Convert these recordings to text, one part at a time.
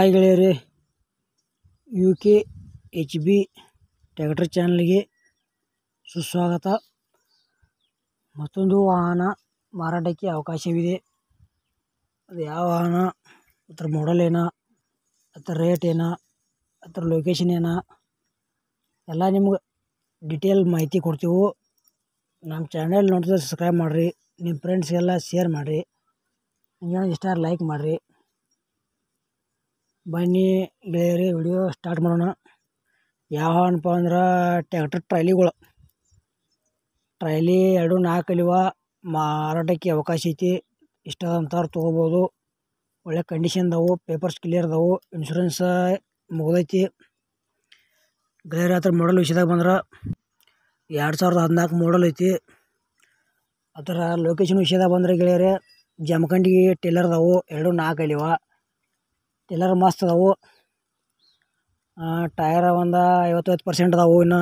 hi ಗೆಳೆಯರೇ U K H B tractor ಚಾನಲ್ಗೆ ಸುಸ್ವಾಗತ ಮತ್ತೊಂದು ವಾಹನ ಮಾರಾಟಕ್ಕೆ ಅವಕಾಶವಿದೆ ಅದು ಯಾವ ವಾಹನ ಅದ್ರ ಮಾಡಲ್ ಏನು ಅದ್ರ ರೇಟ್ ಏನು ಅದ್ರ ಲೊಕೇಶನ್ ಏನು ಎಲ್ಲ ನಿಮ್ಗೆ ಡಿಟೇಲ್ ಮಾಹಿತಿ ಕೊಡ್ತೀವಿ ನಮ್ಮ ಚಾನಲ್ ನೋಡಿದ್ರೆ ಸಬ್ಸ್ಕ್ರೈಬ್ ಮಾಡಿರಿ ನಿಮ್ಮ ಫ್ರೆಂಡ್ಸ್ಗೆಲ್ಲ ಶೇರ್ ಮಾಡಿರಿ ನಿಮ್ಗೆ ಇಷ್ಟ ಲೈಕ್ ಮಾಡಿರಿ ಬನ್ನಿ ಗೆಳೆಯರಿ ವಿಡಿಯೋ ಸ್ಟಾರ್ಟ್ ಮಾಡೋಣ ಯಾವ ಅನ್ಪ ಅಂದ್ರೆ ಟ್ಯಾಕ್ಟರ್ ಟ್ರಾಲಿಗಳು ಟ್ರಾಲಿ ಎರಡು ನಾಲ್ಕು ಅಲಿವ ಮಾರಾಟಕ್ಕೆ ಅವಕಾಶ ಐತಿ ಇಷ್ಟ ಅಂಥವ್ರು ತೊಗೋಬೋದು ಒಳ್ಳೆ ಕಂಡೀಷನ್ ಅದಾವು ಪೇಪರ್ಸ್ ಕ್ಲಿಯರ್ ಅದಾವು ಇನ್ಶೂರೆನ್ಸ್ ಮುಗ್ದೈತಿ ಗೆಳೆಯರ ಹತ್ರ ಮಾಡಲ್ ವಿಷಯದಾಗ ಬಂದ್ರೆ ಎರಡು ಸಾವಿರದ ಹದಿನಾಲ್ಕು ಮಾಡಲ್ ಐತಿ ಅದರ ಲೊಕೇಶನ್ ವಿಷಯದಾಗ ಬಂದರೆ ಗೆಳೆಯರೆ ಜಮಖಂಡಿ ಟೇಲರ್ ಅದಾವು ಎರಡು ನಾಲ್ಕು ಅಲಿವ ಟೇಲರ್ ಮಸ್ತ್ ಅದಾವು ಟಯರ ಒಂದು ಐವತ್ತೈವತ್ತು ಪರ್ಸೆಂಟ್ ಅದಾವು ಇನ್ನು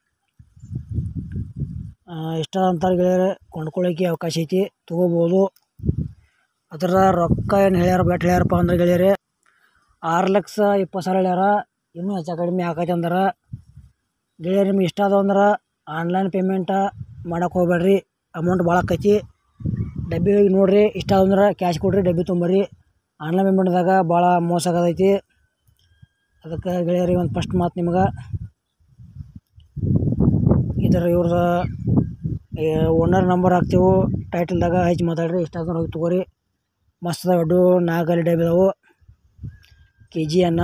ಇಷ್ಟ ಅಂತ ಗೆಳೆಯರೆ ಕೊಂಡ್ಕೊಳ್ಳೋಕೆ ಅವಕಾಶ ಐತಿ ತೊಗೋಬೋದು ಅದರ ರೊಕ್ಕ ಏನು ಹೇಳ್ಯಾರ ಬೆಟ್ ಹೇಳ್ಯಾರಪ್ಪ ಅಂದ್ರೆ ಗೆಳೆಯರೆ ಆರು ಲಕ್ಷ ಇಪ್ಪತ್ತು ಸಾವಿರ ಹೇಳ್ಯಾರ ಇನ್ನೂ ಹೆಚ್ಚು ಕಡಿಮೆ ಆಕೈತೆ ಅಂದ್ರೆ ಗೆಳೆಯರು ನಿಮ್ಗೆ ಇಷ್ಟ ಅದಾವ ಅಂದ್ರೆ ಆನ್ಲೈನ್ ಪೇಮೆಂಟ ಮಾಡಕ್ಕೆ ಹೋಗ್ಬೇಡ್ರಿ ಅಮೌಂಟ್ ಭಾಳ ಆಕೈತಿ ಡಬ್ಬಿ ಹೋಗಿ ನೋಡಿರಿ ಇಷ್ಟ ಅಂದ್ರೆ ಕ್ಯಾಶ್ ಕೊಡ್ರಿ ಡಬ್ಬಿ ತೊಂಬರ್ರಿ ಆನ್ಲೈನ್ ಪೇಮೆಂಟ್ದಾಗ ಭಾಳ ಮೋಸ ಆಗದೈತಿ ಅದಕ್ಕೆ ಗೆಳೆಯರಿಗೆ ಒಂದು ಫಸ್ಟ್ ಮಾತು ನಿಮ್ಗೆ ಇದರ ಇವ್ರದ್ದು ಓನರ್ ನಂಬರ್ ಹಾಕ್ತೇವೆ ಟೈಟಲ್ದಾಗ ಹೆಚ್ಚು ಮಾತಾಡ್ರಿ ಇಷ್ಟ ಆದ್ರೆ ಹೋಗಿ ತೊಗೋರಿ ಮಸ್ತ್ ಅದಾವೆ ಎರಡು ನಾಲ್ಕು ಅಲ್ಲಿ ಡಬ್ಬಿ ಅದಾವು ಕೆ ಜಿ ಅನ್ನ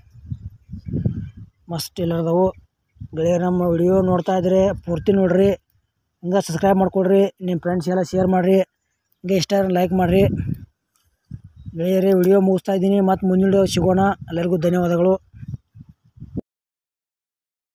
ಮಸ್ತ್ ಟೇಲರ್ ಅದಾವು ಗೆಳೆಯರು ನಮ್ಮ ವಿಡಿಯೋ ನೋಡ್ತಾ ಇದ್ರೆ ಪೂರ್ತಿ ನೋಡಿರಿ ಹಿಂಗೆ ಸಬ್ಸ್ಕ್ರೈಬ್ ಮಾಡ್ಕೊಳ್ರಿ ನಿಮ್ಮ ಫ್ರೆಂಡ್ಸ್ಗೆಲ್ಲ ಶೇರ್ ಮಾಡಿರಿ ಹಿಂಗೆ ಇಷ್ಟ ಲೈಕ್ ಮಾಡಿರಿ ಗೆಳೆಯರೇ ವಿಡಿಯೋ ಮುಗಿಸ್ತಾ ಇದ್ದೀನಿ ಮತ್ತು ಮುಂದಿನ ವಿಡಿಯೋ ಸಿಗೋಣ ಎಲ್ಲರಿಗೂ ಧನ್ಯವಾದಗಳು